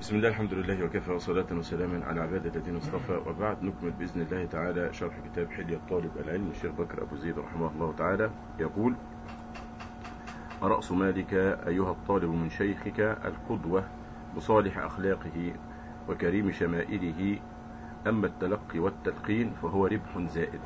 بسم الله الحمد لله وكفى وصلاة وسلاما على عباد الذين اصطفى وبعد نكمل بإذن الله تعالى شرح كتاب حلية طالب العلم الشيخ بكر أبو زيد رحمه الله تعالى يقول رأس مالك أيها الطالب من شيخك القدوة بصالح أخلاقه وكريم شمائله أما التلقي والتلقين فهو ربح زائد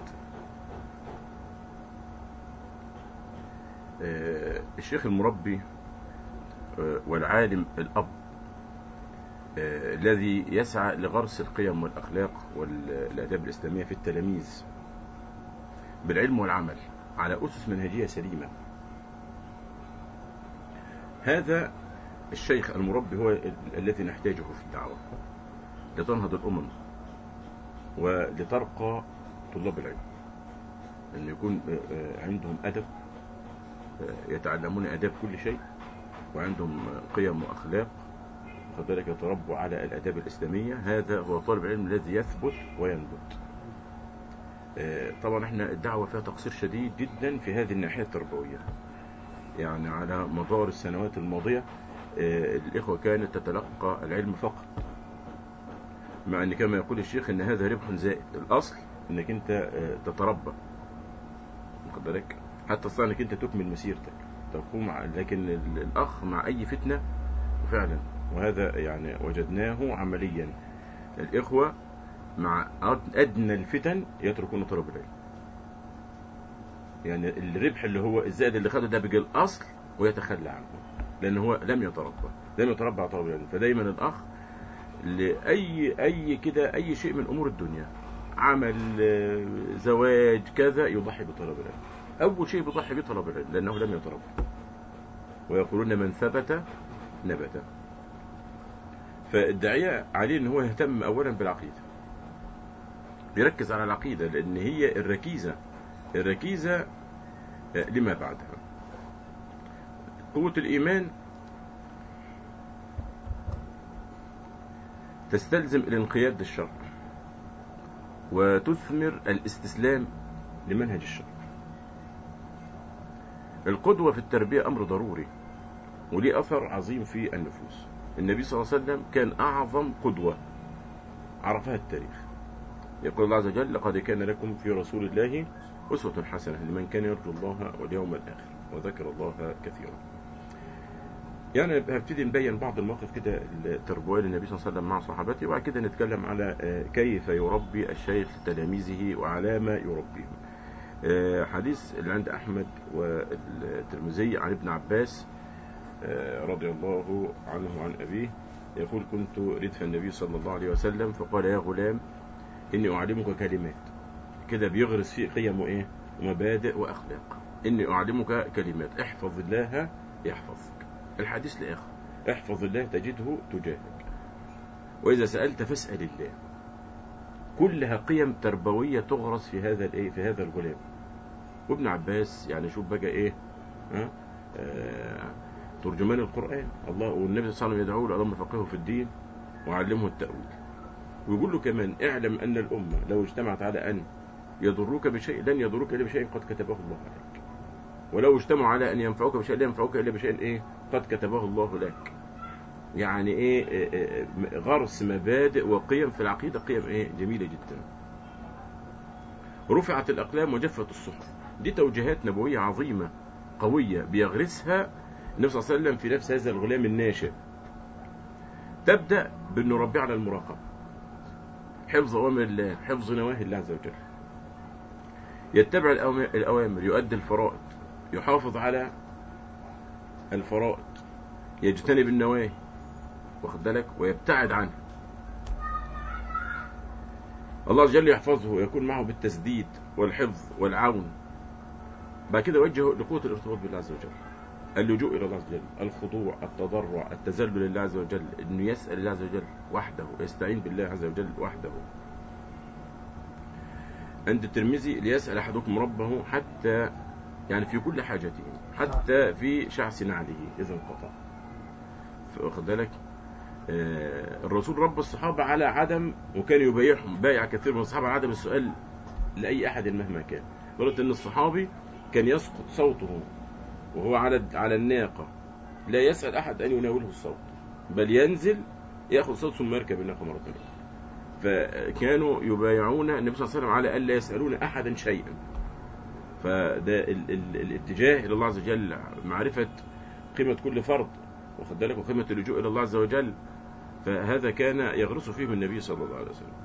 آه، الشيخ المربي آه، والعالم الأب آه، الذي يسعى لغرس القيم والأخلاق والآداب الإسلامية في التلاميذ بالعلم والعمل على أسس منهجية سليمة هذا الشيخ المربي هو ال- الذي نحتاجه في الدعوة لتنهض الأمم ولترقى طلاب العلم أن يكون آه، آه، عندهم أدب آه، يتعلمون آداب كل شيء وعندهم آه، قيم وأخلاق خد بالك يتربوا على الآداب الإسلامية هذا هو طالب العلم الذي يثبت وينبت آه، طبعا احنا الدعوة فيها تقصير شديد جدا في هذه الناحية التربوية يعني على مدار السنوات الماضية آه، الإخوة كانت تتلقى العلم فقط مع أن كما يقول الشيخ أن هذا ربح زائد الأصل أنك أنت آه، تتربى واخد بالك حتى تستطيع أنك أنت تكمل مسيرتك تقوم ع- لكن ال- الأخ مع أي فتنة فعلا وهذا يعني وجدناه عمليا الإخوة مع أد- أدنى الفتن يتركون طلب العلم يعني الربح اللي هو الزائد اللي خده ده بيجي الأصل ويتخلى عنه لأن هو لم يتربى لم يتربى على طلب العلم فدايما الأخ لأي أي كده أي شيء من أمور الدنيا عمل آه، زواج كذا يضحي بطلب العلم أول شيء بيضحي به طلب العلم لأنه لم يتربى ويقولون من ثبت نبت فالداعية عليه ان هو يهتم اولا بالعقيدة يركز على العقيدة لان هي الركيزة الركيزة آه، لما بعدها قوة الايمان تستلزم الانقياد للشرع وتثمر الاستسلام لمنهج الشرع القدوة في التربية امر ضروري وليه اثر عظيم في النفوس النبي صلى الله عليه وسلم كان أعظم قدوة عرفها التاريخ يقول الله عز وجل لقد كان لكم في رسول الله أسوة حسنة لمن كان يرجو الله واليوم الآخر وذكر الله كثيرا يعني هبتدي نبين بعض المواقف كده التربوية للنبي صلى الله عليه وسلم مع صحابته وبعد كده نتكلم على آه، كيف يربي الشيخ تلاميذه وعلى ما يربيهم آه، حديث اللي عند أحمد والترمذي عن ابن عباس آه، رضي الله عنه وعن أبيه يقول كنت ردف النبي صلى الله عليه وسلم فقال يا غلام إني أعلمك كلمات كده بيغرس فيه قيم وإيه ومبادئ وأخلاق إني أعلمك كلمات احفظ الله يحفظك الحديث لآخر احفظ الله تجده تجاهك وإذا سألت فاسأل الله كلها قيم تربوية تغرس في هذا الإيه في هذا الغلام وابن عباس يعني شوف بقى إيه ها آه ترجمان القرآن الله والنبي صلى الله عليه وسلم يدعوه له اللهم فقهه في الدين وعلمه التأويل ويقول له كمان اعلم أن الأمة لو اجتمعت على أن يضروك بشيء لن يضروك إلا بشيء قد كتبه الله عليك ولو اجتمعوا على أن ينفعوك بشيء لا ينفعوك إلا بشيء إيه قد كتبه الله لك يعني إيه, إيه, إيه غرس مبادئ وقيم في العقيدة قيم إيه جميلة جدا رفعت الأقلام وجفت الصحف دي توجيهات نبوية عظيمة قوية بيغرسها النبي صلى الله عليه وسلم في نفس هذا الغلام الناشئ تبدأ بأن نربيه على المراقبة حفظ أوامر الله حفظ نواهي الله عز وجل يتبع الأوامر- الأوامر يؤدي الفرائض يحافظ على الفرائض يجتنب النواهي واخد بالك ويبتعد عنها الله عز وجل يحفظه ويكون معه بالتسديد والحفظ والعون بعد كده يوجهه لقوة الارتباط بالله عز وجل اللجوء إلى الله عز وجل الخضوع التضرع التذلل لله عز وجل أنه يسأل الله عز وجل وحده ويستعين بالله عز وجل وحده عند الترمذي ليسأل أحدكم ربه حتى يعني في كل حاجته حتى في شعث نعله إذا انقطع واخد بالك آه، الرسول رب الصحابة على عدم وكان يبايعهم بايع كثير من الصحابة على عدم السؤال لأي أحد مهما كان قلت أن الصحابي كان يسقط صوته وهو على على الناقة لا يسأل أحد أن يناوله الصوت بل ينزل ياخذ صوت ثم يركب الناقه مره ثانيه فكانوا يبايعون النبي صلى الله عليه وسلم على الا يسالون احدا شيئا فده ال ال الاتجاه الى الله عز وجل معرفه قيمه كل فرد واخد بالك وقيمه اللجوء الى الله عز وجل فهذا كان يغرس فيه النبي صلى الله عليه وسلم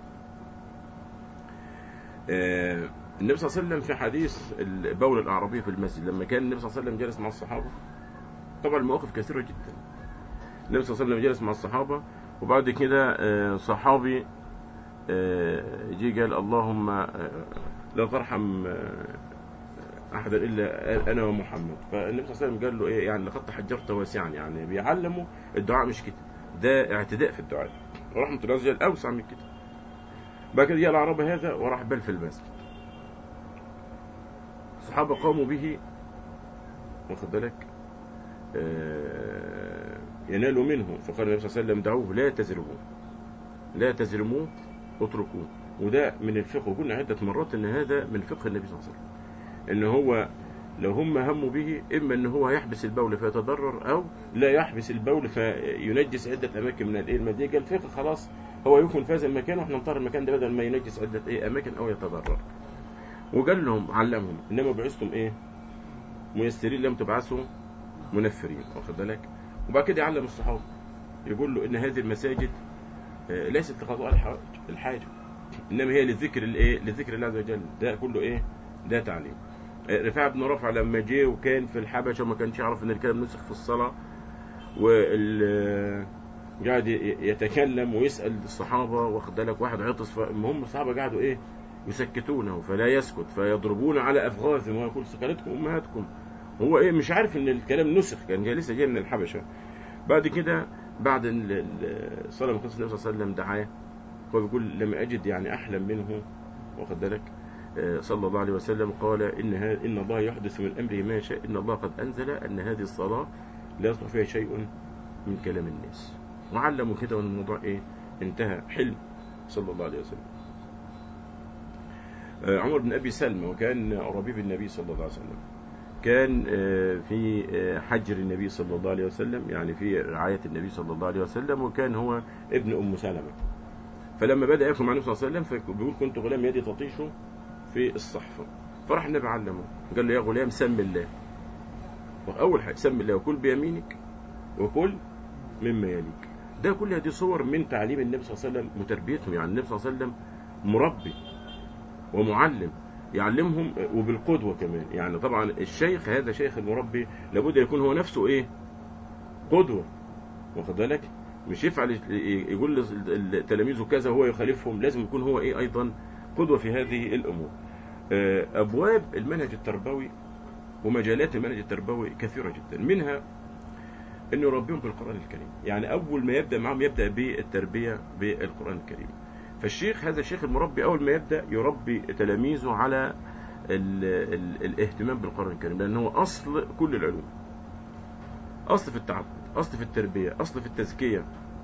آه، النبي صلى الله عليه وسلم في حديث البول الأعرابي في المسجد لما كان النبي صلى الله عليه وسلم جالس مع الصحابة طبعا المواقف كثيرة جدا النبي صلى الله عليه وسلم جالس مع الصحابة وبعد كده آه، صحابي آه، جه قال اللهم آه، لا ترحم آه، أحدا إلا أنا ومحمد فالنبي صلى الله عليه وسلم قال له إيه يعني لقد تحجرت واسعا يعني بيعلموا الدعاء مش كده ده اعتداء في الدعاء ورحمة الله عز وجل أوسع من كده بعد كده جاء الأعرابي هذا وراح بل في المسجد الصحابة قاموا به واخد بالك آه، ينالوا منه فقال النبي صلى الله عليه وسلم دعوه لا تزرموه لا تزرموه اتركوه وده من الفقه وقلنا عدة مرات ان هذا من فقه النبي صلى الله عليه وسلم ان هو لو هم هموا به اما ان هو هيحبس البول فيتضرر او لا يحبس البول فينجس عدة اماكن من الايه المادية قال الفقه خلاص هو يكون في هذا المكان واحنا نطهر المكان ده بدل ما ينجس عدة ايه اماكن او يتضرر وقال لهم علمهم انما بعثتم ايه ميسرين لم تبعثوا منفرين واخد بالك وبعد كده يعلم الصحابه يقول له ان هذه المساجد آه، ليست لقضاء الحوائج الحاجه انما هي للذكر الايه للذكر الله عز وجل ده كله ايه ده تعليم آه، رفاعة بن رافع لما جه وكان في الحبشه وما كانش يعرف ان الكلام نسخ في الصلاه وال قاعد ي- يتكلم ويسال الصحابه واخد بالك واحد عطس فالمهم الصحابه قعدوا ايه يسكتونه فلا يسكت فيضربون على افغاثهم ويقول سكنتكم امهاتكم هو ايه مش عارف ان الكلام نسخ كان جاي لسه جاي من الحبشه بعد كده بعد ال- ال- الصلاه من قصه النبي صلى الله عليه وسلم دعاه هو بيقول لم اجد يعني احلم منه واخد بالك آه، صلى الله عليه وسلم قال ان ها ان الله يحدث من امره ما يشاء ان الله قد انزل ان هذه الصلاه لا يصلح فيها شيء من كلام الناس وعلموا كده وان الموضوع ايه انتهى حلم صلى الله عليه وسلم آه، عمر بن ابي سلمى وكان ربيب النبي صلى الله عليه وسلم كان آه، في آه، حجر النبي صلى الله عليه وسلم يعني في رعايه النبي صلى الله عليه وسلم وكان هو ابن ام سلمه فلما بدا ياكل مع النبي صلى الله عليه وسلم فبيقول كنت غلام يدي تطيش في الصحفه فراح النبي علمه قال له يا غلام سم الله واول حاجه سم الله وكل بيمينك وكل مما يليك ده كل هذه صور من تعليم النبي صلى الله عليه وسلم وتربيتهم يعني النبي صلى الله عليه وسلم مربي ومعلم يعلمهم وبالقدوة كمان يعني طبعا الشيخ هذا شيخ المربي لابد يكون هو نفسه ايه قدوة واخد بالك مش يفعل يقول لتلاميذه كذا وهو يخالفهم لازم يكون هو ايه ايضا قدوة في هذه الامور آه، ابواب المنهج التربوي ومجالات المنهج التربوي كثيرة جدا منها انه يربيهم بالقرآن الكريم يعني اول ما يبدأ معهم يبدأ بالتربية بالقرآن الكريم فالشيخ هذا الشيخ المربي اول ما يبدا يربي تلاميذه على ال ال الاهتمام بالقران الكريم لان هو اصل كل العلوم اصل في التعبد اصل في التربيه اصل في التزكيه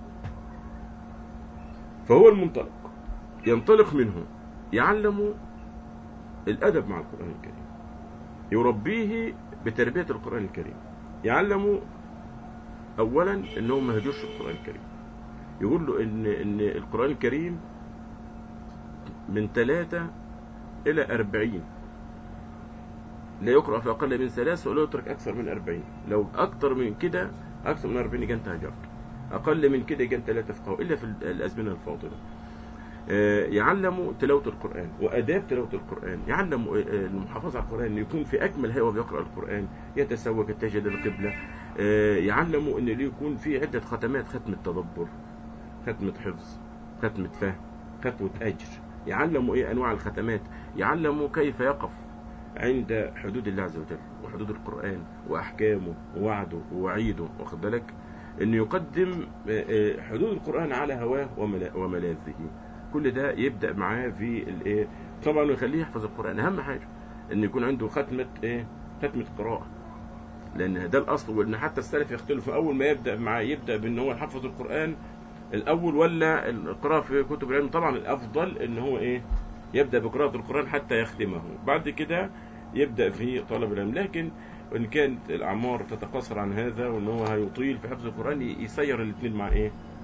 فهو المنطلق ينطلق منه يعلم الادب مع القران الكريم يربيه بتربيه القران الكريم يعلم اولا انه ما يهجرش القران الكريم يقول له ان ان القران الكريم من ثلاثة إلى أربعين لا يقرأ في أقل من ثلاث ولا يترك أكثر من أربعين لو أكثر من كده أكثر من أربعين يجي أنت هجرت أقل من كده يجي أنت لا تفقه إلا في الأزمنة الفاضلة آه، يعلم تلاوة القرآن وأداب تلاوة القرآن يعلم آه، المحافظة على القرآن أن يكون في أكمل هيئة وهو بيقرأ القرآن يتسوق يتجه للقبلة آه، يعلم أن ليه يكون في عدة ختمات ختم التدبر ختمة حفظ ختمة فهم ختمة أجر يعلموا ايه انواع الختمات يعلموا كيف يقف عند حدود الله عز وجل وحدود القرآن واحكامه ووعده ووعيده واخد بالك انه يقدم آه، آه، حدود القرآن على هواه وملا- وملاذه كل ده يبدأ معاه في الايه طبعا يخليه يحفظ القرآن اهم حاجة ان يكون عنده ختمة ايه ختمة قراءة لان ده الاصل وان حتى السلف يختلفوا اول ما يبدأ معاه يبدأ بان هو يحفظ القرآن الاول ولا القراءه في كتب العلم طبعا الافضل ان هو ايه يبدا بقراءه القران حتى يختمه بعد كده يبدا في طلب العلم لكن ان كانت الاعمار تتقاصر عن هذا وان هو هيطيل في حفظ القران يسير الاثنين مع ايه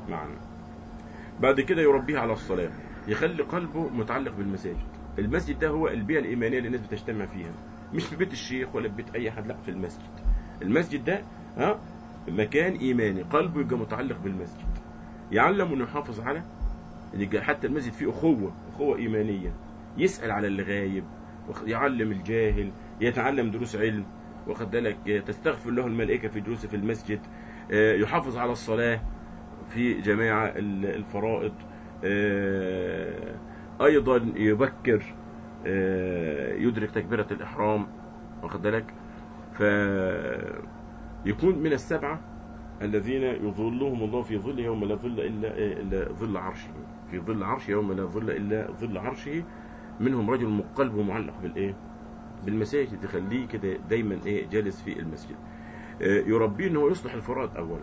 معنا بعد كده يربيه على الصلاة يخلي قلبه متعلق بالمساجد المسجد ده هو البيئة الإيمانية اللي الناس بتجتمع فيها مش في بيت الشيخ ولا في بيت أي حد لا في المسجد المسجد ده ها مكان إيماني قلبه يبقى متعلق بالمسجد يعلم انه يحافظ على يبقى حتى المسجد فيه أخوة أخوة إيمانية يسأل على اللي غايب يعلم الجاهل يتعلم دروس علم واخد بالك تستغفر له الملائكة في جلوسه في المسجد آه، يحافظ على الصلاة في جماعة ال- الفرائض آه، أيضا يبكر آه، يدرك تكبيرة الإحرام واخد بالك فيكون من السبعة الذين يظلهم الله في ظل يوم لا ظل إلا إلا ظل عرشه في ظل عرشه يوم لا ظل إلا ظل عرشه منهم رجل مقلب ومعلق بالإيه بالمساجد يخليه كده دايما إيه جالس في المسجد آه، يربيه أنه يصلح الفرائض أولا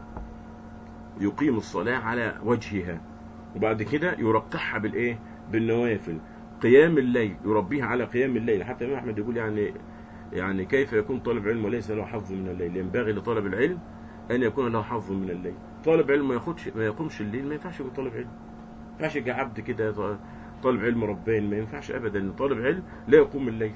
يقيم الصلاة على وجهها وبعد كده يرقعها بالإيه بالنوافل قيام الليل يربيه على قيام الليل حتى الإمام أحمد يقول يعني يعني كيف يكون طالب علم وليس له حظ من الليل ينبغي لطالب العلم أن يكون له حظ من الليل طالب علم ما ياخدش ما يقومش الليل ما ينفعش يكون طالب علم ما ينفعش يبقى عبد كده ط- طالب علم رباني ما ينفعش أبدا طالب علم لا يقوم الليل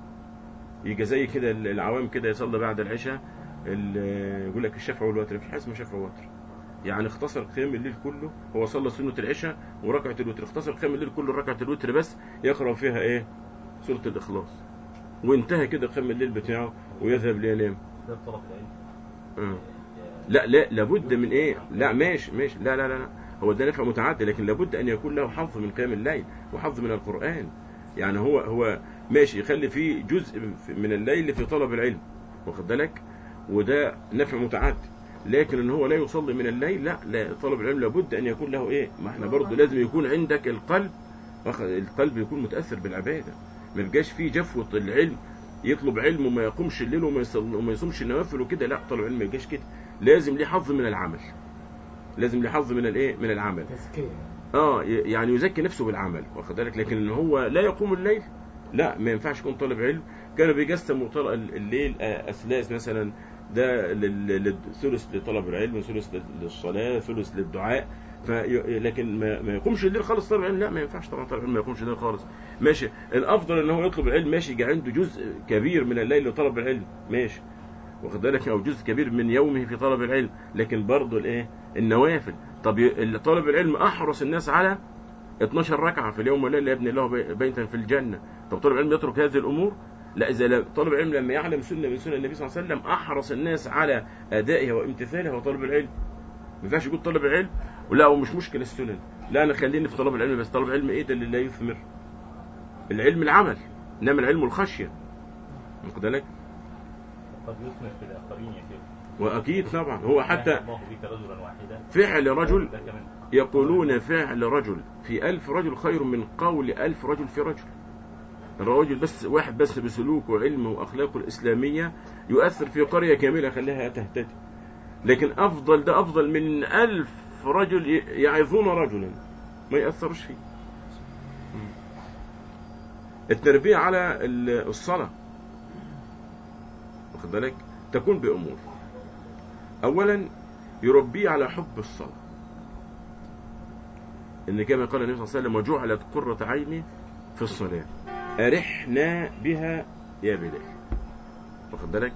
يجي زي كده العوام كده يصلي بعد العشاء ال- يقول لك الشفع والوتر مفيش حاجه اسمها شفع ووتر يعني اختصر قيام الليل كله هو صلى سنة العشاء وركعة الوتر اختصر قيام الليل كله ركعة الوتر بس يقرأ فيها ايه سورة الإخلاص وانتهى كده قيام الليل بتاعه ويذهب لينام ده طلب العلم آه. لا لا لابد من ايه لا ماشي ماشي لا لا لا لا. هو ده نفع متعدي لكن لابد ان يكون له حظ من قيام الليل وحظ من القرآن يعني هو هو ماشي يخلي فيه جزء من الليل في طلب العلم واخد بالك وده نفع متعدي لكن ان هو لا يصلي من الليل لا لا طلب العلم لابد ان يكون له ايه ما احنا برضه لازم يكون عندك القلب واخد- القلب يكون متاثر بالعباده ما يبقاش فيه جفوه العلم يطلب علم وما يقومش الليل وما يصل- وما يصومش النوافل وكده لا طلب علم ما يبقاش كده لازم ليه حظ من العمل لازم ليه حظ من الايه من العمل تزكية اه ي- يعني يزكي نفسه بالعمل واخد بالك لكن ان هو لا يقوم الليل لا ما ينفعش يكون طالب علم كانوا بيقسموا طل- الليل آه، اثلاث مثلا ده لل- لل- ثلث لطلب العلم ثلث لل- للصلاه ثلث للدعاء في لكن ما, ما يقومش الليل خالص طالب علم لا ما ينفعش طبعا طالب علم ما يقومش الليل خالص ماشي الافضل ان هو يطلب العلم ماشي يجي عنده جزء كبير من الليل لطلب العلم ماشي واخد بالك او جزء كبير من يومه في طلب العلم لكن برضه الايه النوافل طب ي- طالب العلم احرص الناس على 12 ركعه في اليوم والليله يبني له بي- بيتا في الجنه طب طالب العلم يترك هذه الامور لا اذا لا- طالب العلم لما يعلم سنه من سنن النبي صلى الله عليه وسلم احرص الناس على ادائها وامتثالها هو طالب العلم ما ينفعش يقول طالب العلم ولا هو مش مشكله السنن لا انا خليني في طلب العلم بس طلب العلم ايه ده اللي لا يثمر العلم العمل انما العلم الخشيه واخد بالك قد يثمر في الاخرين يا شيخ واكيد طبعا هو حتى الله بك رجلا واحدا فعل رجل لك من يقولون فعل رجل في ألف رجل خير من قول ألف رجل في رجل الرجل بس واحد بس بسلوكه وعلمه وأخلاقه الإسلامية يؤثر في قرية كاملة خليها تهتدي لكن أفضل ده أفضل من ألف رجل ي- يعظون رجلا ما يأثرش فيه التربية على ال- الصلاة واخد بالك تكون بأمور أولا يربيه على حب الصلاة ان كما قال النبي صلى الله عليه وسلم وجعلت قرة عيني في الصلاة أرحنا بها يا بلال واخد بالك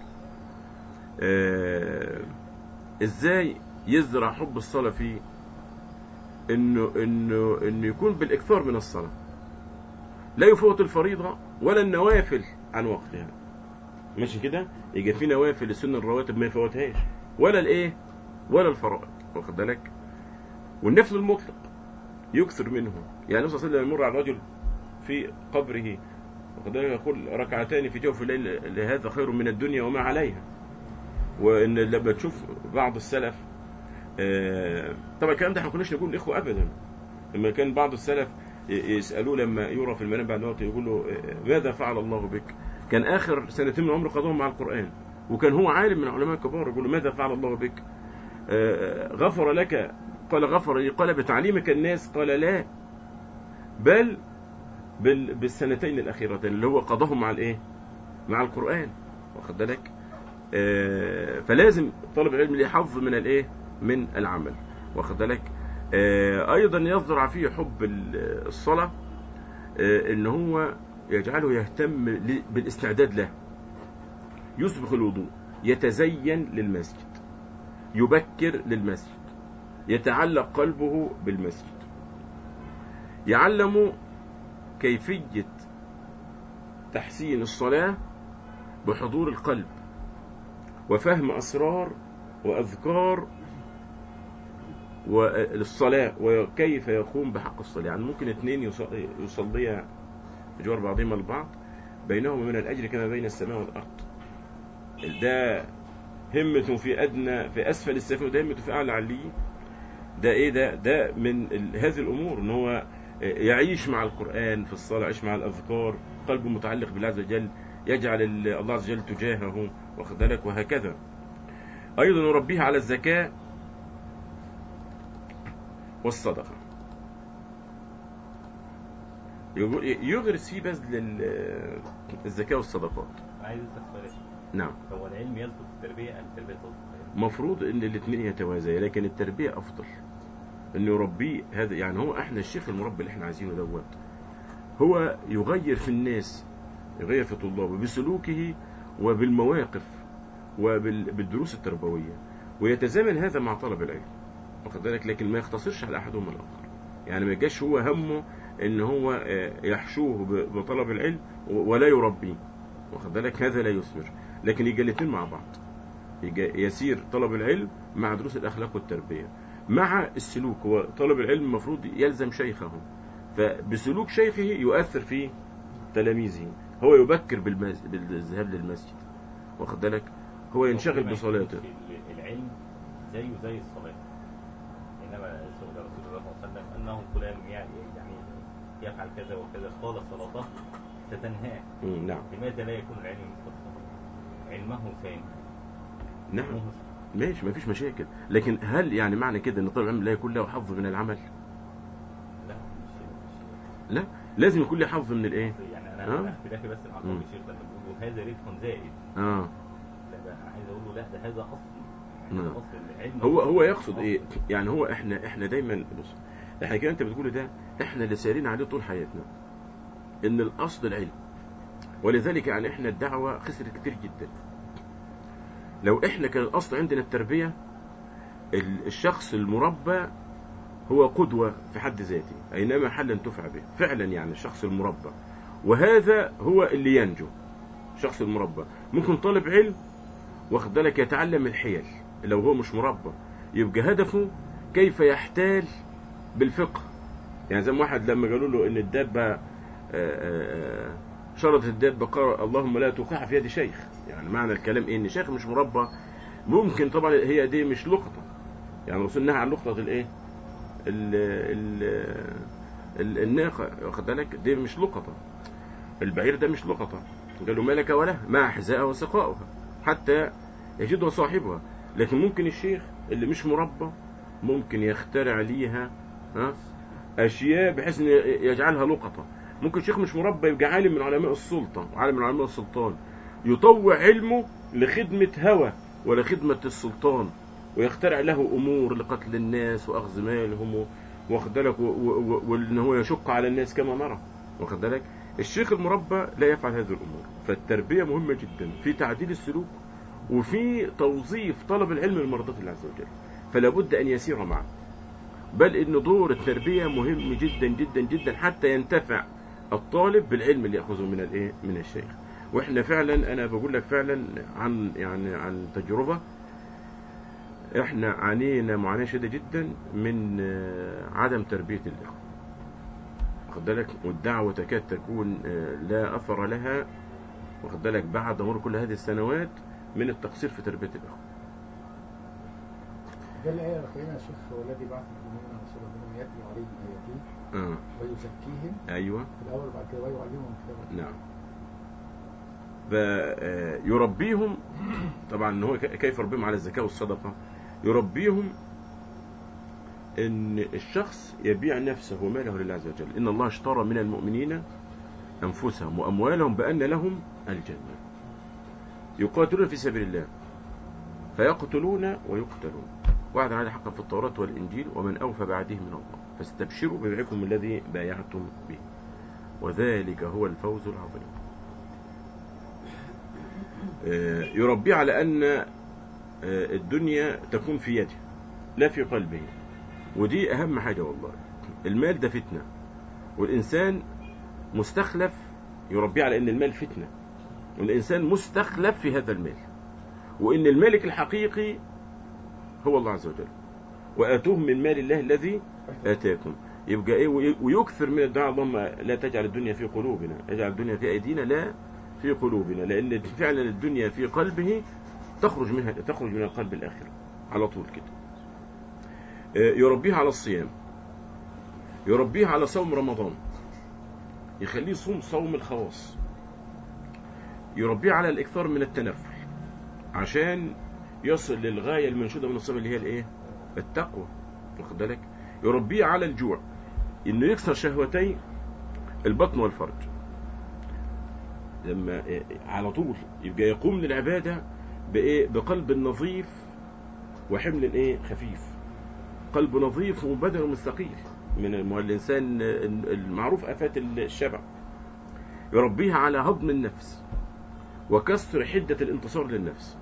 آه ازاي يزرع حب الصلاة فيه انه انه انه يكون بالاكثار من الصلاة لا يفوت الفريضة ولا النوافل عن وقتها ماشي كده يجي في نوافل السنة الرواتب ما يفوتهاش ولا الايه ولا الفرائض واخد بالك والنفل المطلق يكثر منه يعني النبي صلى الله عليه وسلم يمر على الرجل في قبره وقد يقول ركعتان في جوف الليل لهذا خير من الدنيا وما عليها وان لما تشوف بعض السلف آه، طبعا الكلام ده احنا ما كناش نقول الاخوه ابدا لما كان بعض السلف ي- يسالوه لما يرى في المنام بعد موته يقول له آه، ماذا فعل الله بك؟ كان اخر سنتين من عمره قضاهم مع القران وكان هو عالم من العلماء الكبار يقول له ماذا فعل الله بك؟ آه، غفر لك قال غفر لي قال بتعليمك الناس قال لا بل بال بالسنتين الاخيرتين اللي هو قضاهم مع الايه مع القران واخد بالك آه، فلازم طالب العلم ليه حظ من الايه من العمل واخد بالك آه، ايضا يزرع فيه حب ال- الصلاه آه، ان هو يجعله يهتم ل- بالاستعداد له يسبق الوضوء يتزين للمسجد يبكر للمسجد يتعلق قلبه بالمسجد يعلم كيفية تحسين الصلاة بحضور القلب وفهم أسرار وأذكار للصلاة وكيف يقوم بحق الصلاة يعني ممكن اثنين يص- يصليا بجوار بعضهما البعض بينهما من الأجر كما بين السماء والأرض ده همة في أدنى في أسفل السفل وده همة في أعلى عليين ده إيه ده ده من ال- هذه الأمور إن هو يعيش مع القرآن في الصلاة يعيش مع الأذكار قلبه متعلق بالله عز وجل يجعل ال- الله عز وجل تجاهه واخد بالك وهكذا أيضا يربيه على الزكاة والصدقة يقول- يغرس فيه بذل ال- الزكاة والصدقات عايز اسال سؤال نعم هو العلم يسبق التربيه ام التربيه تسبق العلم؟ مفروض ان الاثنين يتوازيا لكن التربيه افضل انه يربيه هذا يعني هو احنا الشيخ المربي اللي احنا عايزينه دوت هو يغير في الناس يغير في طلابه بسلوكه وبالمواقف وبالدروس التربويه ويتزامن هذا مع طلب العلم واخد بالك لكن ما يقتصرش على احدهما الاخر يعني ما يجاش هو همه ان هو آه، يحشوه ب- بطلب العلم و- ولا يربيه واخد بالك هذا لا يثمر لكن يجي الاثنين مع بعض يجي- يسير طلب العلم مع دروس الاخلاق والتربيه مع السلوك هو طلب العلم المفروض يلزم شيخه فبسلوك شيخه يؤثر في تلاميذه هو يبكر بالمز... بالذهاب للمسجد واخد بالك هو ينشغل ما بصلاته يكونش ال- العلم زيه زي الصلاه انما سئل رسول الله صلى الله عليه وسلم انه فلان يعني يعني يفعل كذا وكذا قال صلاته ستنهاه مم، نعم لماذا لا يكون العلم مثل الصلاه؟ علمه ثاني نعم علمه ماشي ما فيش مشاكل لكن هل يعني معنى كده ان طالب العلم لا يكون له حظ من العمل لا مش مش لا لازم يكون له حظ من الايه يعني انا ها؟ أنا اختلافي بس مع قول مم. الشيخ لما بيقولوا هذا رزق زائد اه لا ده انا عايز اقول له لا ده هذا اصل يعني نعم. اصل العلم هو هو يقصد أصل. ايه يعني هو احنا احنا دايما بص احنا كده انت بتقوله ده احنا اللي سارين عليه طول حياتنا ان الاصل العلم ولذلك يعني احنا الدعوه خسرت كتير جدا لو احنا كان الاصل عندنا التربيه ال- الشخص المربى هو قدوه في حد ذاته اينما حل انتفع به فعلا يعني الشخص المربى وهذا هو اللي ينجو الشخص المربى ممكن طالب علم واخد بالك يتعلم الحيل لو هو مش مربى يبقى هدفه كيف يحتال بالفقه يعني زي ما واحد لما قالوا له ان الدابه آه، آه، آه، شرطت الدابه قال اللهم لا توقعها في يد شيخ يعني معنى الكلام ايه ان شيخ مش مربى ممكن طبعا هي دي مش لقطه يعني وصلنا عن لقطه الايه ال ال ال- الناقه واخد بالك دي مش لقطه البعير ده مش لقطه قالوا ما لك وله مع حذائها وسقاؤها حتى يجدها صاحبها لكن ممكن الشيخ اللي مش مربى ممكن يخترع ليها ها اشياء بحيث ان يجعلها لقطه ممكن شيخ مش مربى يبقى عالم من علماء السلطه وعالم من علماء السلطان يطوع علمه لخدمه هوى ولا خدمه السلطان ويخترع له امور لقتل الناس واخذ مالهم و- واخد بالك و- و- و- وان هو يشق على الناس كما نرى واخد بالك الشيخ المربى لا يفعل هذه الامور فالتربيه مهمه جدا في تعديل السلوك وفي توظيف طلب العلم لمرضات الله عز وجل فلا بد ان يسير معه بل ان دور التربيه مهم جدا جدا جدا حتى ينتفع الطالب بالعلم اللي ياخذه من الايه من الشيخ واحنا فعلا انا بقول لك فعلا عن يعني عن تجربه احنا عانينا معاناه شديده جدا من آه، عدم تربيه الاخوه واخد بالك والدعوه تكاد تكون آه، لا اثر لها واخد بالك بعد مرور كل هذه السنوات من التقصير في تربيه الاخوه ده الآية الأخيرة يا شيخ هو الذي بعث المؤمنين رسولا منهم يتلو عليهم آياته اه ويزكيهم ايوه في الأول وبعد كده ويعلمهم الكتاب نعم فيربيهم طبعا ان هو ك- كيف يربيهم على الزكاه والصدقه يربيهم ان الشخص يبيع نفسه وماله لله عز وجل ان الله اشترى من المؤمنين انفسهم واموالهم بان لهم الجنه يقاتلون في سبيل الله فيقتلون ويقتلون وعدا عليه حقا في التوراة والإنجيل ومن أوفى بعده من الله فاستبشروا ببيعكم الذي بايعتم به وذلك هو الفوز العظيم آه، يربي على أن آه، الدنيا تكون في يده لا في قلبه ودي أهم حاجة والله المال ده فتنة والإنسان مستخلف يربي على أن المال فتنة والإنسان مستخلف في هذا المال وأن الملك الحقيقي هو الله عز وجل وآتوه من مال الله الذي آتاكم يبقى إيه وي- ويكثر من الدعاء اللهم لا تجعل الدنيا في قلوبنا اجعل الدنيا في أيدينا لا في قلوبنا لأن فعلا الدنيا في قلبه تخرج منها تخرج من القلب الآخر على طول كده آه، يربيها على الصيام يربيها على صوم رمضان يخليه صوم صوم الخواص يربيه على الإكثار من التنفل عشان يصل للغاية المنشودة من الصيام اللي هي الإيه؟ التقوى واخد بالك يربيه على الجوع إنه يكسر شهوتي البطن والفرج لما إيه، على طول يبقى يقوم للعبادة بإيه؟ بقلب نظيف وحمل إيه؟ خفيف قلب نظيف وبدن مستقيل من ما هو الإنسان المعروف آفات الشبع يربيها على هضم النفس وكسر حدة الانتصار للنفس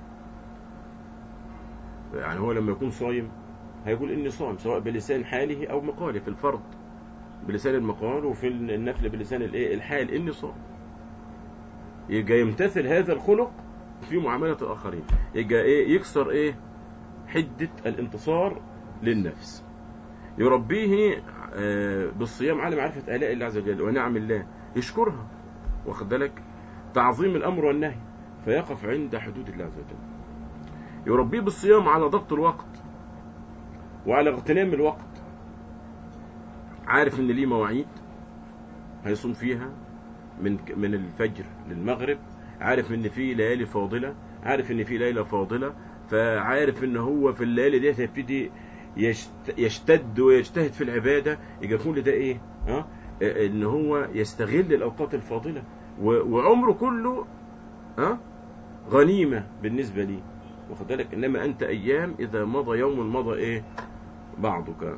يعني هو لما يكون صايم هيقول إني صائم سواء بلسان حاله أو مقاله في الفرض بلسان المقال وفي النفل بلسان الإيه الحال إني صائم يبقى يمتثل هذا الخلق في معاملة الآخرين يبقى إيه يكسر إيه حدة الانتصار للنفس يربيه آه، بالصيام على معرفة آلاء الله عز وجل ونعم الله يشكرها واخد بالك تعظيم الأمر والنهي فيقف عند حدود الله عز وجل يربيه بالصيام على ضبط الوقت وعلى اغتنام الوقت عارف ان ليه مواعيد هيصوم فيها من من الفجر للمغرب عارف ان في ليالي فاضله عارف ان في ليله فاضله فعارف ان هو في الليالي ديت هيبتدي يشت- يشتد ويجتهد في العباده يبقى كل ده ايه ها آه، ان هو يستغل الاوقات الفاضله و- وعمره كله ها غنيمه بالنسبه لي واخد بالك انما انت ايام اذا مضى يوم مضى ايه بعضك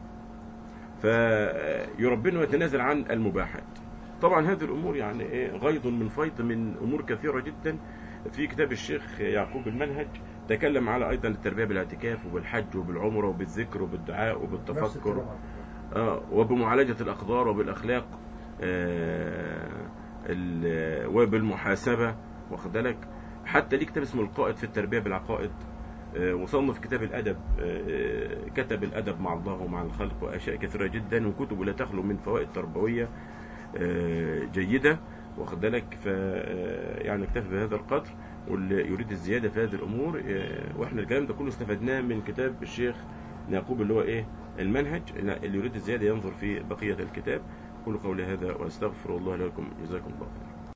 فيربنا ويتنازل عن المباحات طبعا هذه الامور يعني ايه غيض من فيض من امور كثيره جدا في كتاب الشيخ يعقوب المنهج تكلم على ايضا التربيه بالاعتكاف وبالحج وبالعمره وبالذكر وبالدعاء نفس وبالتفكر الكلام على فكرة. آه، وبمعالجة الأقدار وبالأخلاق آه، ال- وبالمحاسبة واخد بالك حتى ليه كتاب اسمه القائد في التربية بالعقائد آه، وصنف كتاب الأدب آه، كتب الأدب مع الله ومع الخلق وأشياء كثيرة جدا وكتب لا تخلو من فوائد تربوية آه، جيدة واخد بالك ف آه، يعني اكتفي بهذا القدر واللي يريد الزيادة في هذه الأمور آه، واحنا الكلام ده كله استفدناه من كتاب الشيخ يعقوب اللي هو ايه المنهج اللي يريد الزيادة ينظر في بقية الكتاب قولوا قولي هذا واستغفر الله لكم جزاكم الله خيرا